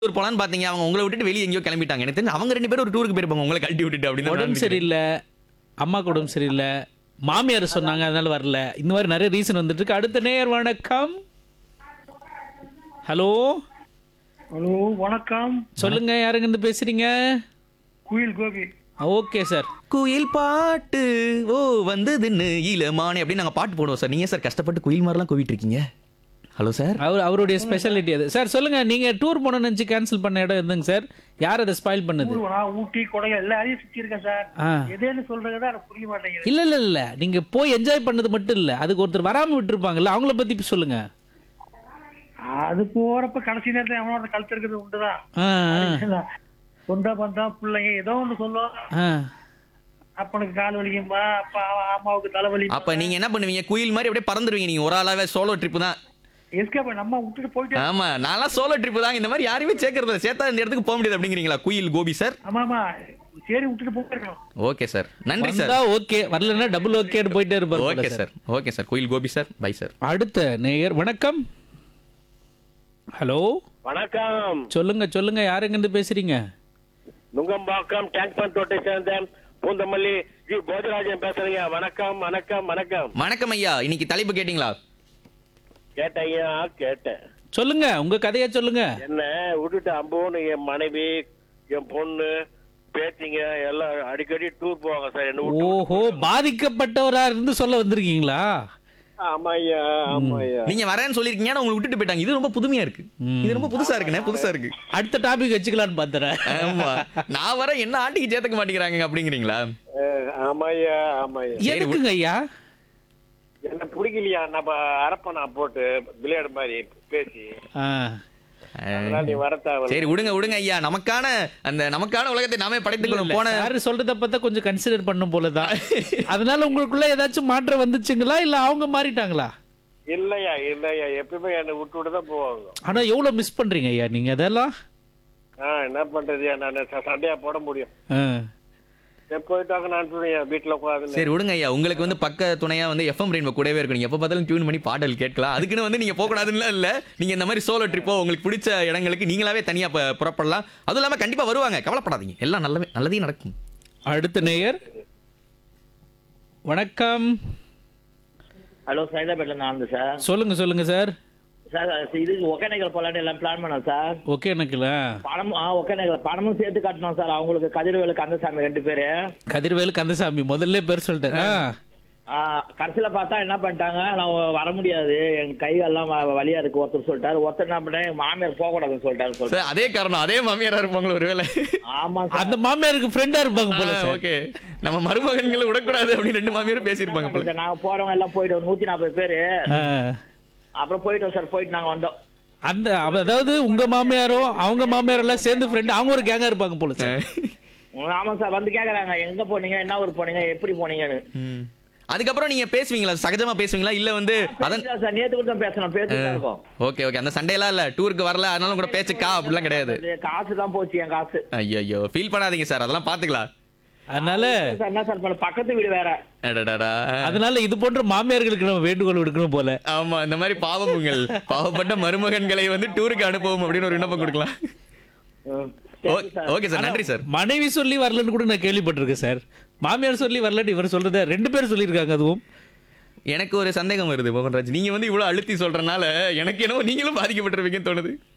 Tour போலான்னு பாத்தீங்க அவங்க உங்களை விட்டுட்டு வெளியே எங்கேயோ கிளம்பிட்டாங்க எனக்கு தெரிஞ்சு அவங்க ரெண்டு பேரும் ஒரு டூருக்கு போயிருப்பாங்க உங்களை கழட்டி விட்டுட்டு அப்படின்னு உடம்பு சரியில்லை அம்மாக்கு உடம்பு சரியில்லை மாமியார் சொன்னாங்க அதனால வரல இந்த மாதிரி நிறைய ரீசன் வந்துட்டு இருக்கு அடுத்த நேயர் வணக்கம் ஹலோ ஹலோ வணக்கம் சொல்லுங்க யாருங்க இருந்து பேசுறீங்க குயில் கோபி ஓகே சார் குயில் பாட்டு ஓ வந்ததுன்னு இளமானே அப்படின்னு நாங்க பாட்டு போடுவோம் சார் நீங்க சார் கஷ்டப்பட்டு குயில் மாதிரிலாம் கூவிட்டு இருக்கீங்க ஹலோ சார் அவர் அவருடைய ஸ்பெஷாலிட்டி அது சார் சொல்லுங்க நீங்க டூர் போன நினைச்சு கேன்சல் பண்ண இடம் எதுங்க சார் யார் அதை ஸ்பாயில் பண்ணது ஊர் நான் ஊட்டி கொடை எல்லாரையும் சுத்தி இருக்கேன் சார் ஆ எதேன்னு சொல்றதுதான் எனக்கு புரிய மாட்டேங்குது இல்ல இல்ல இல்ல நீங்க போய் என்ஜாய் பண்ணது மட்டும் இல்ல அதுக்கு ஒருத்தர் வராம விட்டுருப்பாங்கல்ல அவங்கள பத்தி இப்ப சொல்லுங்க அது போறப்ப கடைசி நேரத்துல எவனோட கழுத்து இருக்கிறது உண்டுதான் ஆ, ஆ, சொந்த பந்தம் பிள்ளைங்க ஏதோ ஒண்ணு சொல்லும் ஆ. அப்பனுக்கு கால் வலிக்கும்பா அப்பா அம்மாவுக்கு தலைவலி அப்ப நீங்க என்ன பண்ணுவீங்க குயில் மாதிரி அப்படியே பறந்துருவீங்க நீங்க ஒரு ஆளாவே சோலோ ட்ரிப் தான் எஸ்கேப் நம்ம விட்டுட்டு போயிட்டு ஆமா நான்லாம் சோலோ ட்ரிப் தான் இந்த மாதிரி யாரையுமே சேர்க்கறது இல்ல. சேர்த்தா இந்த இடத்துக்கு போக முடியாது அப்படிங்கிறீங்களா குயில் கோபி சார் ஆமா ஆமா சரி விட்டுட்டு போயிருக்கோம் ஓகே சார் நன்றி சார் வந்தா ஓகே வரலன்னா டபுள் ஓகேன்னு போயிட்டே இருப்பாரு போல ஓகே சார் ஓகே சார் குயில் கோபி சார் பை சார் அடுத்த நேயர் வணக்கம் ஹலோ வணக்கம் சொல்லுங்க சொல்லுங்க யாருங்க இருந்து பேசுறீங்க நுங்கம்பாக்கம் டேங்க் பண்ட் ரோட்டை சேர்ந்த பூந்தமல்லி ஜி போஜராஜன் பேசுறீங்க வணக்கம் வணக்கம் வணக்கம் வணக்கம் ஐயா இன்னைக்கு தலைப்பு கேட்டிங்களா கேட்டேங்க கேட்டேன் சொல்லுங்க உங்க கதைய சொல்லுங்க என்ன விட்டுட்டு அம்போன்னு என் மனைவி என் பொண்ணு பேத்திங்க எல்லாம் அடிக்கடி டூர் போவாங்க சார் என்ன விட்டு ஓஹோ பாதிக்கப்பட்டவரா இருந்து சொல்ல வந்திருக்கீங்களா ஆமாய்யா ஆமாய்யா நீங்க வரேன்னு சொல்லிருக்கீங்க ஆனா உங்களை விட்டுட்டு போயிட்டாங்க இது ரொம்ப புதுமையா இருக்கு இது ரொம்ப புதுசா இருக்குண்ணே புதுசா இருக்கு அடுத்த டாபிக் வச்சுக்கலாம்னு பார்த்தறேன் ஆமா நான் வர என்ன ஆண்டிக்கு சேர்த்துக்க மாட்டேங்கிறாங்க அப்படிங்கிறீங்களா அஹ், ஆமாய்யா ஆமாய்யா எதுக்குங்க ஐயா என்ன பிடிக்கலையா நம்ம அரப்ப நான் போட்டு விளையாடு மாதிரி பேசி ஆ. அதனால நீ வர தேவை சரி விடுங்க விடுங்க ஐயா நமக்கான அந்த நமக்கான உலகத்தை நாமே படைத்துக்கணும் போன யாரு சொல்றத பார்த்தா கொஞ்சம் கன்சிடர் பண்ணும் போலதான் அதனால உங்களுக்குள்ள ஏதாச்சும் மாற்றம் வந்துச்சுங்களா இல்ல அவங்க மாறிட்டாங்களா இல்லையா இல்லையா எப்பயுமே என்னை விட்டு விட்டு தான் போவாங்க ஆனா எவ்வளவு மிஸ் பண்றீங்க ஐயா நீங்க அதெல்லாம் ஆ என்ன பண்றது நான் சண்டையா போட முடியும் ஆ. சரி, போயிட்டாங்க நான் சொல்றேன் வீட்டுல உட்காந்து சரி விடுங்க ஐயா உங்களுக்கு வந்து பக்க துணையா வந்து எஃப்எம் ரெயின்போ கூடவே இருக்கும் நீங்க எப்ப பார்த்தாலும் டியூன் பண்ணி பாடல் கேட்கலாம் அதுக்குன்னு வந்து நீங்க போக கூடாதுன்னு இல்ல நீங்க இந்த மாதிரி சோலோ ட்ரிப்போ உங்களுக்கு பிடிச்ச இடங்களுக்கு நீங்களாவே தனியா ப- புறப்படலாம் அதுவும் இல்லாம கண்டிப்பா வருவாங்க கவலைப்படாதீங்க எல்லாம் நல்லவே நல்லதே நடக்கும் அடுத்த நேயர் வணக்கம் ஹலோ சைதாபேட்டில் நான் வந்து சார் சொல்லுங்க சொல்லுங்க சார் சார் இது ஒகேனக்கல் போலான்னு எல்லாம் பிளான் பண்ணோம் சார் ஓகே எனக்குல பணமும் ஆ ஒகேனக்கல் பணமும் சேர்த்து கட்டணும் சார் அவங்களுக்கு கதிர்வேலு கந்தசாமி ரெண்டு பேரு கதிர்வேலு கந்தசாமி முதல்ல பேர் சொல்லிட்டேன் ஆ. ஆ, கடைசியில பார்த்தா என்ன பண்ணிட்டாங்க நான் வர முடியாது என் கைகள்லாம் வ- வலியா இருக்கு ஒருத்தர் சொல்லிட்டாரு ஒருத்தர் என்ன பண்ணேன் என் மாமியார் போக கூடாதுன்னு சொல்லிட்டாரு சொல்லிட்டு சார் அதே காரணம் அதே மாமியாரா இருப்பாங்களோ ஒருவேளை ஆமா சார் அந்த மாமியாருக்கு ஃப்ரெண்டா இருப்பாங்க போல சார் ஓகே நம்ம மருமகன்களை விடக்கூடாது அப்படின்னு ரெண்டு மாமியாரும் பேசியிருப்பாங்க போல நாங்க போறவங்க எல்லாம் போயிட்டு நூத்தி நாற்பது பேரு ஆ. அப்புறம் போயிட்டோம் சார் போயிட்டு நாங்க வந்தோம் அந்த அவ- அதாவது உங்க மாமியாரும் அவங்க மாமியாரும் எல்லாம் சேர்ந்து ஃப்ரெண்ட் அவங்க ஒரு கேங்கா இருப்பாங்க போல சார் ம், ஆமா சார் வந்து கேக்குறாங்க எங்க போனீங்க என்ன ஊர் போனீங்க எப்படி போனீங்கன்னு ம். அதுக்கப்புறம் நீங்க பேசுவீங்களா சகஜமா பேசுவீங்களா இல்ல வந்து அதன் பேசிட்டோம் சார் நேத்து கூட தான் பேசணும் பேசிட்டு தான் இருக்கோம் ஓகே ஓகே அந்த சண்டேலாம் இல்ல டூருக்கு வரல அதனால கூட பேச்சுக்கா அப்படிலாம் கிடையாது இது காசு தான் போச்சு என் காசு ஐயோ ஃபீல் பண்ணாதீங்க சார் அதெல்லாம் பாத்துக்கலாம் அதனால சார் என்ன சார் பண்ண பக்கத்து வீடு வேற அடடடா. அதனால இது போன்ற மாமியார்களுக்கு நம்ம வேண்டுகோள் விடுக்கணும் போல ஆமா இந்த மாதிரி பாவமுங்கள் பாவப்பட்ட மருமகன்களை வந்து டூருக்கு அனுப்பவும் அப்படின்னு ஒரு விண்ணப்பம் கொடுக்கலாம் ம். ஓ- ஓகே சார் நன்றி சார் மனைவி சொல்லி வரலன்னு கூட நான் கேள்விப்பட்டிருக்கேன் சார் மாமியார் சொல்லி வரலன்னு இவர் சொல்றத ரெண்டு பேர் சொல்லியிருக்காங்க அதுவும் எனக்கு ஒரு சந்தேகம் வருது மோகன்ராஜ் நீங்க வந்து இவ்வளவு அழுத்தி சொல்றனால எனக்கு என்னவோ நீங்களும் பாதிக்கப்பட்டிருப்பீங்கன்னு தோணுது